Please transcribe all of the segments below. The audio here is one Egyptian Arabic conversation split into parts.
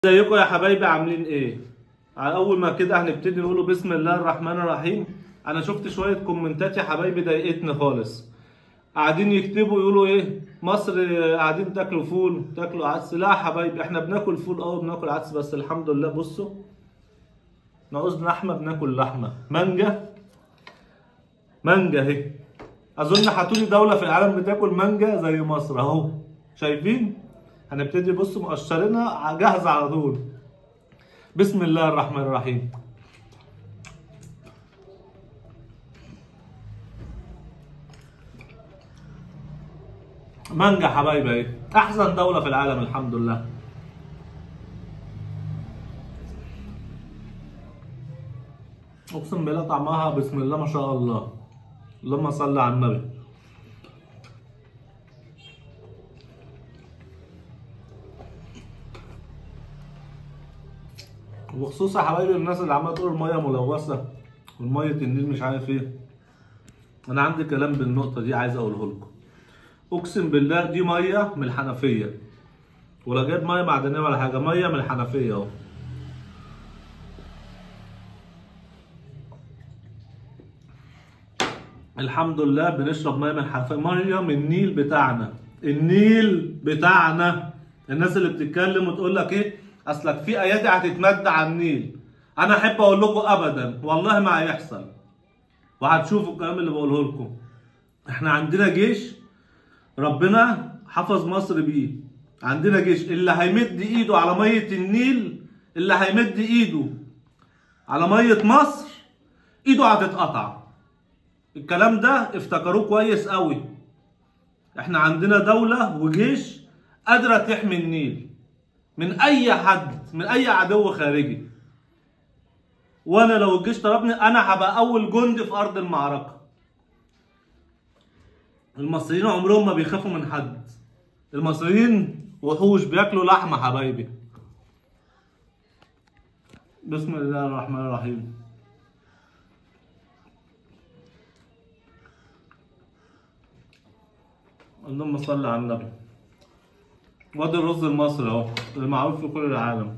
ازيكم يا حبايبي عاملين ايه؟ على اول ما كده هنبتدي نقوله بسم الله الرحمن الرحيم انا شفت شويه كومنتات يا حبايبي ضايقتني خالص قاعدين يكتبوا يقولوا ايه مصر قاعدين تاكلوا فول تاكلوا عدس لا يا حبايبي احنا بناكل فول اه بناكل عدس بس الحمد لله بصوا نعوز لحمه بناكل لحمه مانجا مانجا اهي اظن هاتولي دوله في العالم بتاكل مانجا زي مصر اهو شايفين هنبتدي بصوا مقشرينها جاهزه على طول بسم الله الرحمن الرحيم مانجا حبايبي اهي احسن دوله في العالم الحمد لله اقسم بالله طعمها بسم الله ما شاء الله اللهم صل على النبي وخصوصا حبايبي الناس اللي عماله تقول الميه ملوثه والميه النيل مش عارف ايه انا عندي كلام بالنقطه دي عايز اقوله لكم اقسم بالله دي ميه من الحنفيه ولا جايب ميه معدنيه ولا حاجه ميه من الحنفيه اهو الحمد لله بنشرب ميه من الحنفيه ميه من النيل بتاعنا النيل بتاعنا الناس اللي بتتكلم وتقول لك ايه اصلك في ايادي هتتمد على النيل انا احب اقول لكم ابدا والله ما هيحصل وهتشوفوا الكلام اللي بقوله لكم احنا عندنا جيش ربنا حفظ مصر بيه عندنا جيش اللي هيمد ايده على ميه النيل اللي هيمد ايده على ميه مصر ايده هتتقطع الكلام ده افتكروه كويس قوي احنا عندنا دولة وجيش قادرة تحمي النيل من اي حد من اي عدو خارجي وانا لو الجيش طلبني انا هبقى اول جندي في ارض المعركة المصريين عمرهم ما بيخافوا من حد المصريين وحوش بياكلوا لحمة حبايبي بسم الله الرحمن الرحيم اللهم صل على النبي وادي الرز المصري اهو اللي معروف في كل العالم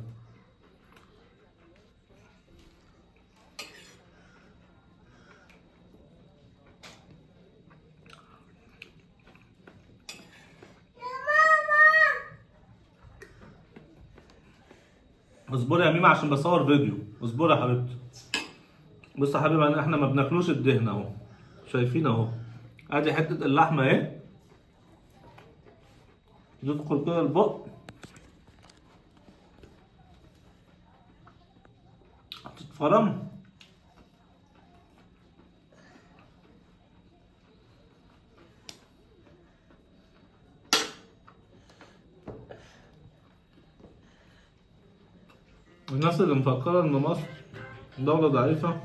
اصبري يا ميمة عشان بصور فيديو اصبري يا حبيبتي بص يا حبيبي احنا ما بناكلوش الدهن اهو شايفين اهو ادي حته اللحمه اهي يدخل كده البق تتفرم الناس اللي مفكرة إن مصر دولة ضعيفة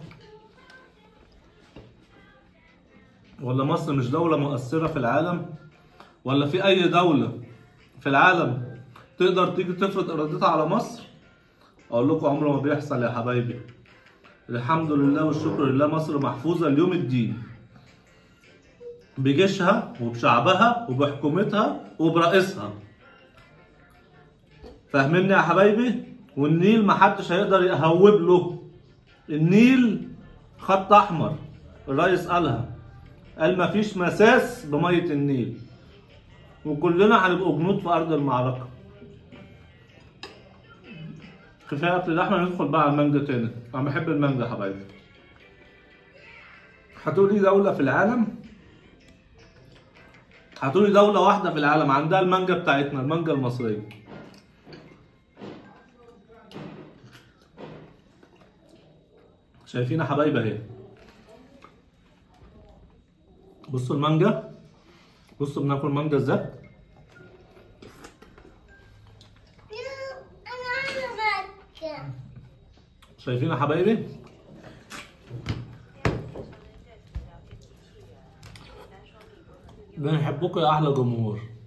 ولا مصر مش دولة مؤثرة في العالم ولا في أي دولة في العالم تقدر تيجي تفرض ارادتها على مصر اقول لكم عمره ما بيحصل يا حبايبي الحمد لله والشكر لله مصر محفوظه ليوم الدين بجيشها وبشعبها وبحكومتها وبرئيسها فاهميني يا حبايبي والنيل محدش هيقدر يهوب له النيل خط احمر الرئيس قالها قال مفيش مساس بميه النيل وكلنا هنبقوا جنود في ارض المعركه كفايه اكل اللحمه ندخل بقى على المانجا تاني انا بحب المانجا يا حبايبي هتقولي دولة في العالم هتقولي دولة واحدة في العالم عندها المانجا بتاعتنا المانجا المصرية شايفين يا حبايبي اهي بصوا المانجا بصوا بناكل مانجا ازاي شايفين يا حبايبي بنحبكم يا احلى جمهور